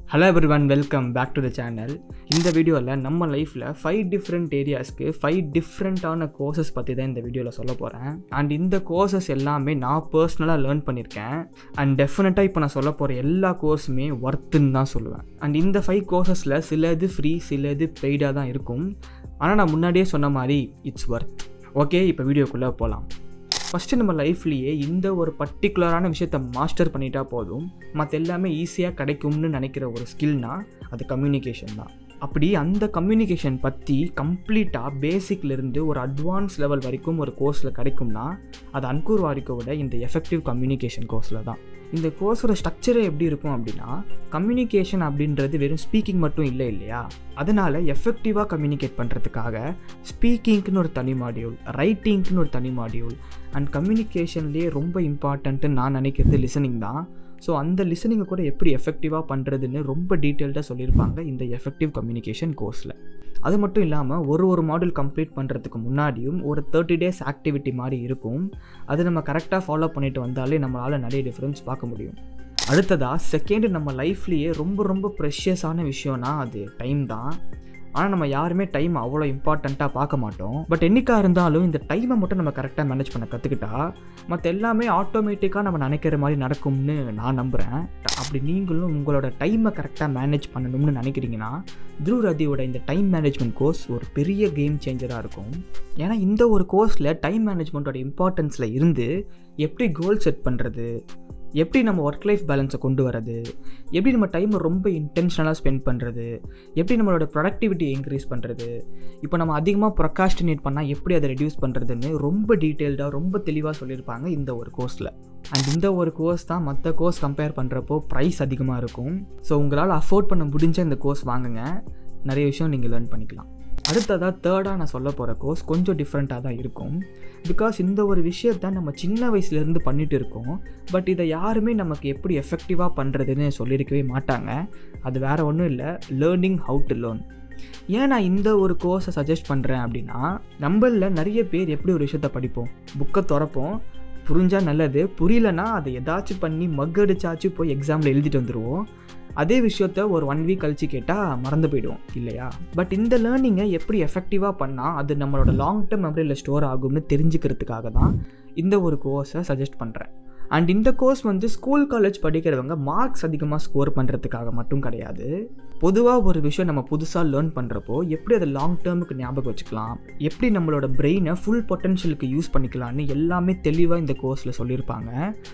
hello everyone welcome back to the channel இந்த வீடியோவில் நம்ம லைஃப்பில் ஃபைவ் டிஃப்ரெண்ட் ஏரியாஸ்க்கு ஃபைவ் டிஃப்ரெண்ட்டான கோர்சஸ் பற்றி தான் இந்த வீடியோவில் சொல்ல போகிறேன் அண்ட் இந்த கோர்சஸ் எல்லாமே நான் பர்சனலாக லேர்ன் பண்ணியிருக்கேன் அண்ட் டெஃபினட்டாக இப்போ நான் சொல்ல போகிற எல்லா கோர்ஸுமே ஒர்த்துன்னு தான் சொல்லுவேன் அண்ட் இந்த ஃபைவ் கோர்சஸில் சில இது ஃப்ரீ சில இது பெய்டாக தான் இருக்கும் ஆனால் நான் முன்னாடியே சொன்ன மாதிரி இட்ஸ் ஒர்த் ஓகே இப்போ வீடியோக்குள்ளே போகலாம் ஃபஸ்ட்டு நம்ம லைஃப்லேயே இந்த ஒரு பர்டிகுலரான விஷயத்த மாஸ்டர் பண்ணிட்டா போதும் மற்ற எல்லாமே ஈஸியாக கிடைக்கும்னு நினைக்கிற ஒரு ஸ்கில்னா அது கம்யூனிகேஷன் தான் அப்படி அந்த கம்யூனிகேஷன் பற்றி கம்ப்ளீட்டாக பேசிக்லேருந்து ஒரு அட்வான்ஸ் லெவல் வரைக்கும் ஒரு கோர்ஸில் கிடைக்கும்னா அது அன்கூர் வாரிக்கோட இந்த எஃபெக்டிவ் கம்யூனிகேஷன் கோர்ஸில் தான் இந்த கோர்ஸோட ஸ்ட்ரக்சரே எப்படி இருக்கும் அப்படின்னா கம்யூனிகேஷன் அப்படின்றது வெறும் ஸ்பீக்கிங் மட்டும் இல்லை இல்லையா அதனால் எஃபெக்டிவாக கம்யூனிகேட் பண்ணுறதுக்காக ஸ்பீக்கிங்க்குன்னு ஒரு தனி மாடியூல் ரைட்டிங்க்குன்னு ஒரு தனி மாடியூல் அண்ட் கம்யூனிகேஷன்லேயே ரொம்ப இம்பார்ட்டன்ட்டு நான் நினைக்கிறது லிசனிங் தான் ஸோ அந்த லிசனிங்கை கூட எப்படி எஃபெக்டிவாக பண்ணுறதுன்னு ரொம்ப டீட்டெயில்டாக சொல்லியிருப்பாங்க இந்த எஃபெக்டிவ் கம்யூனிகேஷன் கோர்ஸில் அது மட்டும் இல்லாமல் ஒரு ஒரு மாடியூல் கம்ப்ளீட் பண்ணுறதுக்கு முன்னாடியும் ஒரு தேர்ட்டி டேஸ் ஆக்டிவிட்டி மாதிரி இருக்கும் அது நம்ம கரெக்டாக ஃபாலோ பண்ணிட்டு வந்தாலே நம்மளால் நிறைய டிஃப்ரென்ஸ் பார்க்க முடியும் அடுத்ததாக செகண்டு நம்ம லைஃப்லேயே ரொம்ப ரொம்ப ப்ரெஷியஸான விஷயம்னா அது டைம் தான் ஆனால் நம்ம யாருமே டைம் அவ்வளோ இம்பார்ட்டண்ட்டாக பார்க்க மாட்டோம் பட் என்னைக்காக இருந்தாலும் இந்த டைமை மட்டும் நம்ம கரெக்டாக மேனேஜ் பண்ண கற்றுக்கிட்டா மற்ற எல்லாமே ஆட்டோமேட்டிக்காக நம்ம நினைக்கிற மாதிரி நடக்கும்னு நான் நம்புகிறேன் அப்படி நீங்களும் உங்களோட டைமை கரெக்டாக மேனேஜ் பண்ணணும்னு நினைக்கிறீங்கன்னா த்ரூ ரதியோட இந்த டைம் மேனேஜ்மெண்ட் கோர்ஸ் ஒரு பெரிய கேம் சேஞ்சராக இருக்கும் ஏன்னா இந்த ஒரு கோர்ஸில் டைம் மேனேஜ்மெண்ட்டோட இம்பார்ட்டன்ஸில் இருந்து எப்படி கோல் செட் பண்ணுறது எப்படி நம்ம ஒர்க் லைஃப் பேலன்ஸை கொண்டு வரது எப்படி நம்ம டைமை ரொம்ப இன்டென்ஷனலாக ஸ்பெண்ட் பண்ணுறது எப்படி நம்மளோட ப்ரொடக்டிவிட்டி இன்க்ரீஸ் பண்ணுறது இப்போ நம்ம அதிகமாக ப்ரொகாஸ்டினேட் பண்ணால் எப்படி அதை ரெடியூஸ் பண்ணுறதுன்னு ரொம்ப டீட்டெயில்டாக ரொம்ப தெளிவாக சொல்லியிருப்பாங்க இந்த ஒரு கோர்ஸில் அண்ட் இந்த ஒரு கோர்ஸ் தான் மற்ற கோர்ஸ் கம்பேர் பண்ணுறப்போ ப்ரைஸ் அதிகமாக இருக்கும் ஸோ உங்களால் அஃபோர்ட் பண்ண முடிஞ்ச இந்த கோர்ஸ் வாங்குங்க நிறைய விஷயம் நீங்கள் லேர்ன் பண்ணிக்கலாம் அடுத்ததாக தேர்டாக நான் சொல்ல போகிற கோர்ஸ் கொஞ்சம் டிஃப்ரெண்ட்டாக தான் இருக்கும் பிகாஸ் இந்த ஒரு விஷயத்த நம்ம சின்ன வயசுலேருந்து பண்ணிட்டு இருக்கோம் பட் இதை யாருமே நமக்கு எப்படி எஃபெக்டிவாக பண்ணுறதுன்னு சொல்லியிருக்கவே மாட்டாங்க அது வேறு ஒன்றும் இல்லை லேர்னிங் ஹவு டு லேர்ன் ஏன் நான் இந்த ஒரு கோர்ஸை சஜஸ்ட் பண்ணுறேன் அப்படின்னா நம்மளில் நிறைய பேர் எப்படி ஒரு விஷயத்த படிப்போம் புக்கை திறப்போம் புரிஞ்சால் நல்லது புரியலனா அதை எதாச்சும் பண்ணி மக்கடிச்சாச்சும் போய் எக்ஸாமில் எழுதிட்டு வந்துடுவோம் அதே விஷயத்த ஒரு ஒன் வீக் கழிச்சு கேட்டால் மறந்து போயிடுவோம் இல்லையா பட் இந்த லேர்னிங்கை எப்படி எஃபெக்டிவாக பண்ணால் அது நம்மளோட லாங் டேர்ம் மெமரியில் ஸ்டோர் ஆகும்னு தெரிஞ்சுக்கிறதுக்காக தான் இந்த ஒரு கோர்ஸை சஜஸ்ட் பண்ணுறேன் அண்ட் இந்த கோர்ஸ் வந்து ஸ்கூல் காலேஜ் படிக்கிறவங்க மார்க்ஸ் அதிகமாக ஸ்கோர் பண்ணுறதுக்காக மட்டும் கிடையாது பொதுவாக ஒரு விஷயம் நம்ம புதுசாக லேர்ன் பண்ணுறப்போ எப்படி அதை லாங் டேர்முக்கு ஞாபகம் வச்சுக்கலாம் எப்படி நம்மளோட பிரெயினை ஃபுல் பொட்டன்ஷியலுக்கு யூஸ் பண்ணிக்கலாம்னு எல்லாமே தெளிவாக இந்த கோர்ஸில் சொல்லியிருப்பாங்க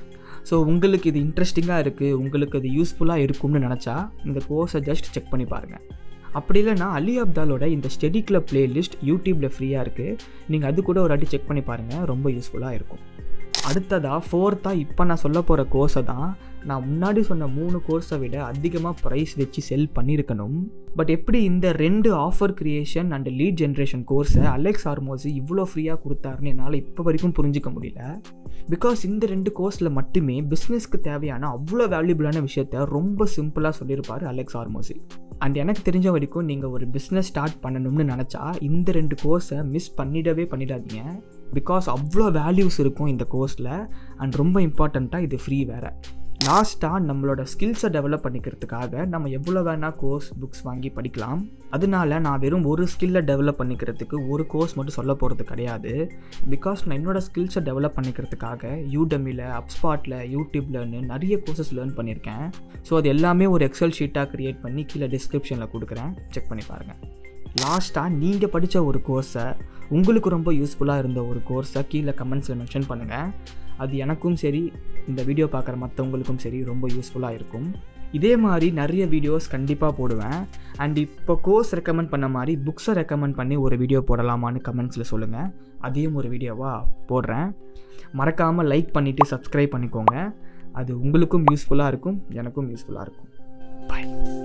ஸோ உங்களுக்கு இது இன்ட்ரெஸ்டிங்காக இருக்குது உங்களுக்கு இது யூஸ்ஃபுல்லாக இருக்கும்னு நினச்சா இந்த கோர்ஸை ஜஸ்ட் செக் பண்ணி பாருங்கள் அப்படி இல்லைனா அலி அப்தாலோட இந்த ஸ்டெடி கிளப் பிளேலிஸ்ட் யூடியூப்பில் ஃப்ரீயாக இருக்குது நீங்கள் அது கூட ஒரு வாட்டி செக் பண்ணி பாருங்கள் ரொம்ப யூஸ்ஃபுல்லாக இருக்கும் அடுத்ததாக ஃபோர்த்தாக இப்போ நான் சொல்ல போகிற கோர்ஸை தான் நான் முன்னாடி சொன்ன மூணு கோர்ஸை விட அதிகமாக ப்ரைஸ் வச்சு செல் பண்ணியிருக்கணும் பட் எப்படி இந்த ரெண்டு offer creation and lead generation கோர்ஸை அலெக்ஸ் ஆர்மோஸ் இவ்வளோ ஃப்ரீயாக கொடுத்தாருன்னு என்னால் இப்போ வரைக்கும் புரிஞ்சிக்க முடியல பிகாஸ் இந்த ரெண்டு கோர்ஸில் மட்டுமே பிஸ்னஸ்க்கு தேவையான அவ்வளோ வேல்யூபிளான விஷயத்த ரொம்ப சிம்பிளாக சொல்லியிருப்பார் அலெக்ஸ் ஆர்மோசி அண்ட் எனக்கு தெரிஞ்ச வரைக்கும் நீங்கள் ஒரு பிஸ்னஸ் ஸ்டார்ட் பண்ணணும்னு நினச்சா இந்த ரெண்டு கோர்ஸை மிஸ் பண்ணிடவே பண்ணிடாதீங்க பிகாஸ் அவ்வளோ வேல்யூஸ் இருக்கும் இந்த கோர்ஸில் அண்ட் ரொம்ப இம்பார்ட்டண்ட்டாக இது ஃப்ரீ வேறு லாஸ்ட்டாக நம்மளோட ஸ்கில்ஸை டெவலப் பண்ணிக்கிறதுக்காக நம்ம எவ்வளோ வேணால் கோர்ஸ் புக்ஸ் வாங்கி படிக்கலாம் அதனால நான் வெறும் ஒரு ஸ்கில்லை டெவலப் பண்ணிக்கிறதுக்கு ஒரு கோர்ஸ் மட்டும் சொல்ல போகிறது கிடையாது பிகாஸ் நான் என்னோடய ஸ்கில்ஸை டெவலப் பண்ணிக்கிறதுக்காக யூடமியில் அப்ஸ்பாட்டில் யூடியூப்லன்னு நிறைய கோர்சஸ் லேர்ன் பண்ணியிருக்கேன் ஸோ அது எல்லாமே ஒரு எக்ஸல் ஷீட்டாக க்ரியேட் பண்ணி கீழே டிஸ்கிரிப்ஷனில் கொடுக்குறேன் செக் பண்ணி பாருங்கள் லாஸ்ட்டாக நீங்கள் படித்த ஒரு கோர்ஸை உங்களுக்கு ரொம்ப யூஸ்ஃபுல்லாக இருந்த ஒரு கோர்ஸை கீழே கமெண்ட்ஸில் மென்ஷன் பண்ணுங்கள் அது எனக்கும் சரி இந்த வீடியோ பார்க்குற மற்றவங்களுக்கும் சரி ரொம்ப யூஸ்ஃபுல்லாக இருக்கும் இதே மாதிரி நிறைய வீடியோஸ் கண்டிப்பாக போடுவேன் அண்ட் இப்போ கோர்ஸ் ரெக்கமெண்ட் பண்ண மாதிரி புக்ஸை ரெக்கமெண்ட் பண்ணி ஒரு வீடியோ போடலாமான்னு கமெண்ட்ஸில் சொல்லுங்கள் அதையும் ஒரு வீடியோவாக போடுறேன் மறக்காமல் லைக் பண்ணிவிட்டு சப்ஸ்கிரைப் பண்ணிக்கோங்க அது உங்களுக்கும் யூஸ்ஃபுல்லாக இருக்கும் எனக்கும் யூஸ்ஃபுல்லாக இருக்கும் பாய்